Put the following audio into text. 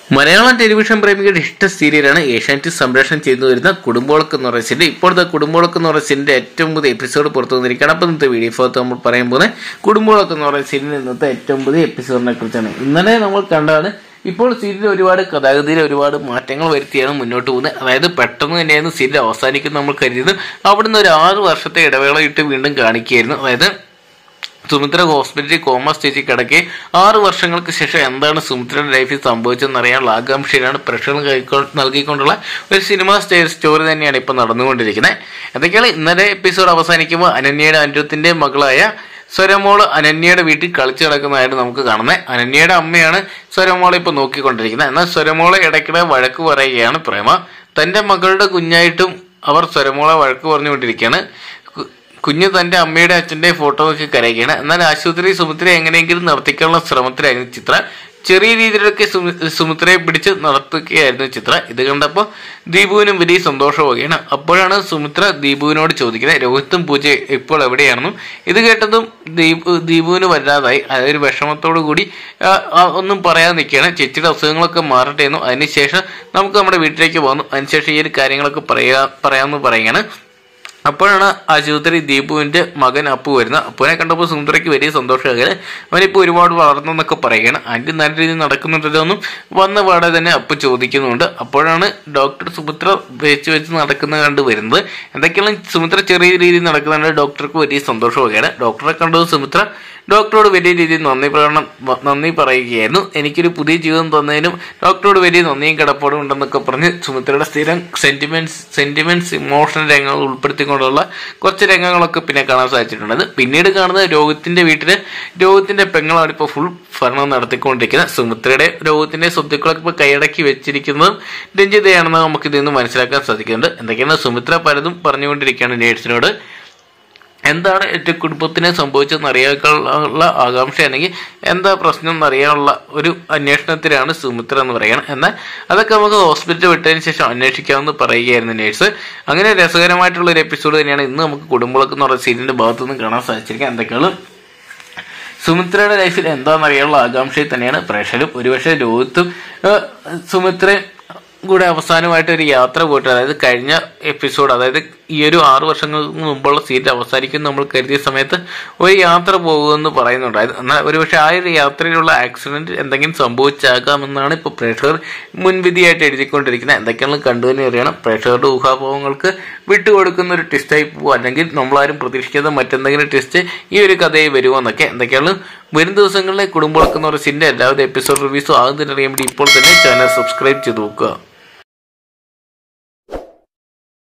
Malayalam television പ്രേമികളുടെ ഇഷ്ട സീരിയലാണ് ഏഷ്യാനെറ്റ് സംപ്രേഷണം ചെയ്തു വരുന്ന കുടുംബോളക്ക് എന്ന് പറയുന്ന സീരിയൽ ഇപ്പോഴത്തെ കുടുംബോളക്ക് എന്ന് പറയുന്ന സീരിയലിന്റെ ഏറ്റവും പുതിയ എപ്പിസോഡ് പുറത്തു വന്നിരിക്കുകയാണ് അപ്പോൾ ഇന്നത്തെ വീഡിയോ ഭാഗത്ത് നമ്മൾ പറയാൻ പോകുന്നത് കുടുംബോളക്ക് എന്ന് പറയുന്ന സീരിയൽ ഇന്നത്തെ ഏറ്റവും പുതിയ എപ്പിസോഡിനെ കുറിച്ചാണ് ഇന്നലെ നമ്മൾ കണ്ടതാണ് ഇപ്പോൾ സീരിയൽ ഒരുപാട് കഥാഗതിയിൽ ഒരുപാട് മാറ്റങ്ങൾ വരുത്തിയാണ് മുന്നോട്ട് പോകുന്നത് അതായത് പെട്ടെന്ന് തന്നെയായിരുന്നു സീരിയൽ അവസാനിക്കുന്നത് നമ്മൾ കരുതിയത് അവിടുന്ന് ഒരു ആറ് വർഷത്തെ ഇടവേള ഇട്ട് വീണ്ടും കാണിക്കുകയായിരുന്നു അതായത് സുമിത്ര ഹോസ്പിറ്റലിൽ കോമ സ്റ്റേജിൽ കിടക്കെ ആറ് വർഷങ്ങൾക്ക് ശേഷം എന്താണ് സുമിത്രയുടെ ലൈഫിൽ സംഭവിച്ചതെന്ന് അറിയാനുള്ള ആകാംക്ഷയിലാണ് പ്രേക്ഷകർ കൈക്കൊ- നൽകിക്കൊണ്ടുള്ള ഒരു സിനിമ സ്റ്റേ സ്റ്റോറി തന്നെയാണ് ഇപ്പോൾ നടന്നുകൊണ്ടിരിക്കുന്നത് എന്തൊക്കെയാണ് ഇന്നലെ എപ്പിസോഡ് അവസാനിക്കുമ്പോൾ അനന്യയുടെ അനുരത്തിന്റെ മകളായ സ്വരമോള് അനന്യയുടെ വീട്ടിൽ കളിച്ചു കിടക്കുന്നതായിട്ട് നമുക്ക് കാണുന്നത് അനന്യയുടെ അമ്മയാണ് സ്വരമോളെ ഇപ്പോൾ നോക്കിക്കൊണ്ടിരിക്കുന്നത് എന്നാൽ സ്വരമോളെ ഇടയ്ക്കിടെ വഴക്ക് പറയുകയാണ് പ്രേമ തന്റെ മകളുടെ കുഞ്ഞായിട്ടും അവർ സ്വരമോളെ വഴക്ക് പറഞ്ഞുകൊണ്ടിരിക്കുകയാണ് കു- കുഞ്ഞ് തന്റെ അമ്മയുടെ അച്ഛന്റെ ഫോട്ടോ നോക്കി കരയുകയാണ് എന്നാൽ ആശുപത്രി സുമിത്ര എങ്ങനെയെങ്കിലും നടത്തിക്കാനുള്ള ശ്രമത്തിലായിരുന്നു ചിത്ര ചെറിയ രീതിയിലൊക്കെ സുമി- സുമിത്രയെ പിടിച്ച് നടത്തുകയായിരുന്നു ചിത്ര ഇത് കണ്ടപ്പോൾ ദീപുവിനും വലിയ സന്തോഷമാവുകയാണ് അപ്പോഴാണ് സുമിത്ര ദീപുവിനോട് ചോദിക്കുന്നത് രോഹിത്തും പൂജ ഇപ്പോൾ എവിടെയാണെന്നും ഇത് കേട്ടതും ദീപു ദീപുവിന് വല്ലാതായി അതൊരു വിഷമത്തോടു കൂടി ആ, ആ, ഒന്നും പറയാതെ നിൽക്കുകയാണ് ചേച്ചിയുടെ അസുഖങ്ങളൊക്കെ മാറട്ടെ എന്നും അതിനുശേഷം നമുക്ക് നമ്മുടെ വീട്ടിലേക്ക് പോകുന്നു അതിനുശേഷം ഈ ഒരു കാര്യങ്ങളൊക്കെ പറയാ പറയാമെന്ന് പറയുകയാണ് അപ്പോഴാണ് ആശുപത്രി ദീപുവിന്റെ മകൻ അപ്പു വരുന്നത് അപ്പുവിനെ കണ്ടപ്പോൾ സുന്ദരയ്ക്ക് വലിയ സന്തോഷമാകുക അവനിപ്പോൾ ഒരുപാട് വളർന്നെന്നൊക്കെ പറയുകയാണ് ആന്റി നല്ല രീതിയിൽ നടക്കുന്നുണ്ടല്ലോ എന്നും വന്ന പാടെ തന്നെ അപ്പു ചോദിക്കുന്നുണ്ട് അപ്പോഴാണ് ഡോക്ടർ സുമിത്ര വെച്ച് വെച്ച് നടക്കുന്നത് കണ്ട് വരുന്നത് എന്തൊക്കെയാണ് സുമിത്ര ചെറിയ രീതിയിൽ നടക്കുന്നുണ്ട് ഡോക്ടർക്ക് വലിയ സന്തോഷമാകുകയാണ് ഡോക്ടറെ കണ്ടത് സുമിത്ര ഡോക്ടറോട് വലിയ രീതിയിൽ നന്ദി പ്രകടനം വ- നന്ദി പറയുകയായിരുന്നു എനിക്കൊരു പുതിയ ജീവിതം തന്നതിനും ഡോക്ടറോട് വലിയ നന്ദിയും കടപ്പാടും ഉണ്ടെന്നൊക്കെ പറഞ്ഞ് സുമിത്രയുടെ സ്ഥിരം സെന്റിമെന്റ്സ് സെന്റിമെന്റ്സ് ഇമോഷണൽ രംഗങ്ങൾ ഉൾപ്പെടുത്തിക്കൊണ്ടുള്ള കുറച്ച് രംഗങ്ങളൊക്കെ പിന്നെ കാണാൻ സാധിച്ചിട്ടുണ്ട് അത് പിന്നീട് കാണുന്നത് രോഹിത്തിന്റെ വീട്ടില് രോഹിത്തിന്റെ പെങ്ങളാണ് ഇപ്പോൾ ഫുൾ ഭരണം നടത്തിക്കൊണ്ടിരിക്കുന്നത് സുമിത്രയുടെ രോഗത്തിന്റെ സ്വത്തുക്കളൊക്കെ ഇപ്പോൾ കൈയടക്കി വെച്ചിരിക്കുന്നതും രഞ്ജിതയാണെന്ന് നമുക്ക് ഇതിൽ നിന്ന് മനസ്സിലാക്കാൻ സാധിക്കുന്നുണ്ട് എന്തൊക്കെയാണ് സുമിത്ര പലതും പറഞ്ഞുകൊണ്ടിരിക്കുകയാണ് നേഴ്സിനോട് എന്താണ് എൻ്റെ കുടുംബത്തിന് സംഭവിച്ചതെന്ന് അറിയാനുള്ള ആകാംക്ഷ അല്ലെങ്കിൽ എന്താ പ്രശ്നം എന്നറിയാനുള്ള ഒരു അന്വേഷണത്തിലാണ് സുമിത്ര എന്ന് പറയുന്നത് എന്നാൽ അതൊക്കെ നമുക്ക് ഹോസ്പിറ്റൽ വിട്ടതിന് ശേഷം അന്വേഷിക്കാമെന്ന് പറയുകയായിരുന്നു നേഴ്സ് അങ്ങനെ രസകരമായിട്ടുള്ള ഒരു എപ്പിസോഡ് തന്നെയാണ് ഇന്ന് നമുക്ക് കുടുംബങ്ങളൊക്കെ എന്ന് പറയുന്ന സീരിയലിന്റെ ഭാഗത്തു നിന്ന് കാണാൻ സാധിച്ചിരിക്കുക എന്തൊക്കെയാണ് സുമിത്രയുടെ ലൈഫിൽ എന്താണെന്നറിയാനുള്ള ആകാംക്ഷയിൽ തന്നെയാണ് പ്രേക്ഷകരും ഒരുപക്ഷെ രോഹിത്തും ഏഹ്, സുമിത്രയും കൂടെ അവസാനമായിട്ട് ഒരു യാത്ര പോയിട്ട് അതായത് കഴിഞ്ഞ എപ്പിസോഡ് അതായത് ഈ ഒരു ആറ് വർഷങ്ങൾക്ക് മുമ്പുള്ള സീറ്റ് അവസാനിക്കും നമ്മൾ കരുതിയ സമയത്ത് ഒരു യാത്ര പോകുമെന്ന് പറയുന്നുണ്ടായിരുന്നു എന്നാൽ ഒരുപക്ഷെ ആ ഒരു യാത്രയിലുള്ള ആക്സിഡന്റ് എന്തെങ്കിലും സംഭവിച്ചാകാമെന്നാണ് ഇപ്പോൾ പ്രേക്ഷകർ മുൻവിധിയായിട്ട് എഴുതിക്കൊണ്ടിരിക്കുന്നത് എന്തൊക്കെയാണ് കണ്ടു തന്നെ അറിയണം പ്രേക്ഷകരുടെ ഊഹാപോഹങ്ങൾക്ക് വിട്ടുകൊടുക്കുന്ന ഒരു ടെസ്റ്റായി പോകും അല്ലെങ്കിൽ നമ്മളാരും പ്രതീക്ഷിക്കാത്ത മറ്റെന്തെങ്കിലും ടെസ്റ്റ് ഈ ഒരു കഥയിൽ വരുമോ എന്നൊക്കെ എന്തൊക്കെയാണ് വരും ദിവസങ്ങളിലെ കുടുംബങ്ങളൊക്കെ എന്ന് പറയുന്ന സിന്റെ എല്ലാവിധ എപ്പിസോഡ് റിവ്യൂസും ആകുന്നതിനറിയാൻ വേണ്ടി ഇപ്പോൾ തന്നെ ചാനൽ സബ്സ്ക്രൈബ് ചെയ്ത് നോക്കുക